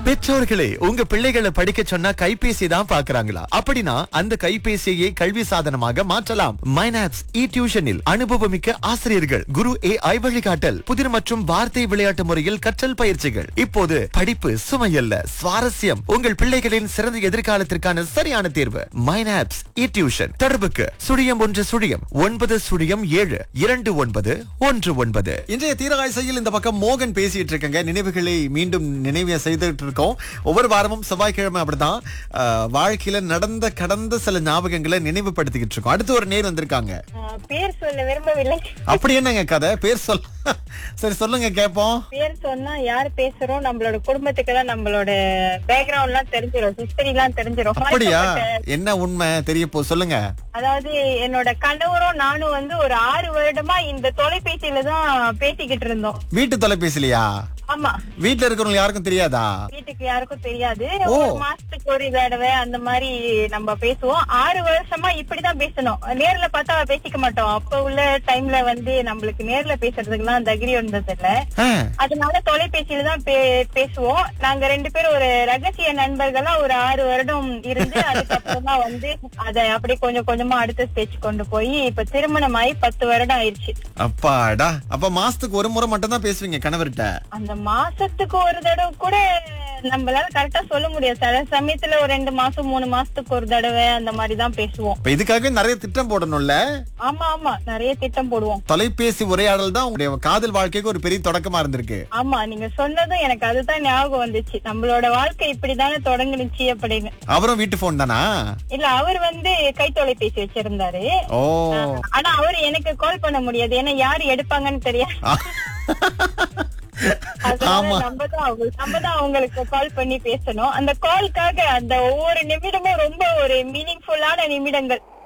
பெற்றோர்களே உங்க பிள்ளைகளை படிக்க சொன்னா கைபேசி தான் பாக்குறாங்களா அப்படின்னா அந்த கைபேசியை கல்வி சாதனமாக மாற்றலாம் மைனாப்ஸ் இ டியூஷனில் அனுபவமிக்க ஆசிரியர்கள் குரு ஏ ஐ வழிகாட்டல் புதிர் மற்றும் வார்த்தை விளையாட்டு முறையில் கற்றல் பயிற்சிகள் இப்போது படிப்பு சுமையல்ல சுவாரஸ்யம் உங்கள் பிள்ளைகளின் சிறந்த எதிர்காலத்திற்கான சரியான தேர்வு மைனாப்ஸ் இ டியூஷன் தொடர்புக்கு சுழியம் ஒன்று சுழியம் ஒன்பது சுழியம் ஏழு இரண்டு ஒன்பது ஒன்று ஒன்பது இன்றைய தீரகாய்சையில் இந்த பக்கம் மோகன் பேசிட்டு இருக்கங்க நினைவுகளை மீண்டும் நினைவு செய்துட்டு இருக்கோம் ஒவ்வொரு வாரமும் செவ்வாய்க்கிழமை அப்படிதான் அஹ், வாழ்க்கையில நடந்த கடந்த சில ஞாபகங்களை நினைவுபடுத்திக்கிட்டு இருக்கோம் அடுத்து ஒரு நேர் வந்திருக்காங்க ஆ, பேர் சொல்ல விரும்பவில்லை அப்படி என்னங்க கதை பேர் சொல் சரி சொல்லுங்க கேப்போம் பேர் சொன்னா யார் பேசுறோம் நம்மளோட குடும்பத்துக்கு எல்லாம் நம்மளோட பேக்ரவுண்ட் எல்லாம் தெரிஞ்சிடும் ஹிஸ்டரி எல்லாம் தெரிஞ்சிடும் அப்படியா மறைக்கப்பட்ட- என்ன உண்மை தெரிய போ சொல்லுங்க அதாவது என்னோட கணவரும் நானும் வந்து ஒரு ஆறு வருடமா இந்த தொலைபேசியில தான் பேசிக்கிட்டு இருந்தோம் வீட்டு தொலைபேசிலையா ஆமா வீட்டுல இருக்கிறவங்க யாருக்கும் தெரியாதா வீட்டுக்கு யாருக்கும் தெரியாது ஓ. ஒரு மாசத்துக்கு ஒரு தடவை அந்த மாதிரி நம்ம பேசுவோம் ஆறு வருஷமா இப்படிதான் பேசணும் நேர்ல பார்த்தா பேசிக்க மாட்டோம் அப்ப உள்ள டைம்ல வந்து நம்மளுக்கு நேர்ல பேசுறதுக்குலாம் தைரியம் இருந்தது இல்ல ஆ, அதனால தொலைபேசியில தான் பே- பேசுவோம் நாங்க ரெண்டு பேரும் ஒரு ரகசிய நண்பர்களா ஒரு ஆறு வருடம் இருந்து அதுக்கப்புறமா வந்து அத அப்படியே கொஞ்சம் கொஞ்சமா அடுத்த ஸ்டேஜ் கொண்டு போய் இப்ப திருமணம் ஆகி பத்து வருடம் ஆயிடுச்சு அப்பாடா அப்ப மாசத்துக்கு ஒரு முறை மட்டும் தான் பேசுவீங்க கணவர்கிட்ட அந்த மாசத்துக்கு ஒரு தடவை கூட நம்மளால கரெக்டா சொல்ல முடியாது சில சமயத்துல ஒரு ரெண்டு மாசம் மூணு மாசத்துக்கு ஒரு தடவை அந்த மாதிரி தான் பேசுவோம் இப்ப இதுக்காக நிறைய திட்டம் போடணும்ல ஆமா ஆமா நிறைய திட்டம் போடுவோம் தொலைபேசி உரையாடல் தான் உங்களுடைய காதல் வாழ்க்கைக்கு ஒரு பெரிய தொடக்கமா இருந்திருக்கு ஆமா நீங்க சொன்னதும் எனக்கு அதுதான் ஞாபகம் வந்துச்சு நம்மளோட வாழ்க்கை இப்படிதானே தொடங்குனுச்சு அப்படின்னு அவரும் வீட்டு போன் தானா இல்ல அவர் வந்து கை தொலைபேசி வச்சிருந்தாரு ஓ ஆனா அவர் எனக்கு கால் பண்ண முடியாது ஏன்னா யாரு எடுப்பாங்கன்னு தெரியாது அதனால ஆமா. நம்ம தான் அவங்க- நம்ம தான் அவங்களுக்கு கால் பண்ணி பேசணும் அந்த கால்க்காக அந்த ஒவ்வொரு நிமிடமும் ரொம்ப ஒரு மீனிங்ஃபுல்லான நிமிடங்கள்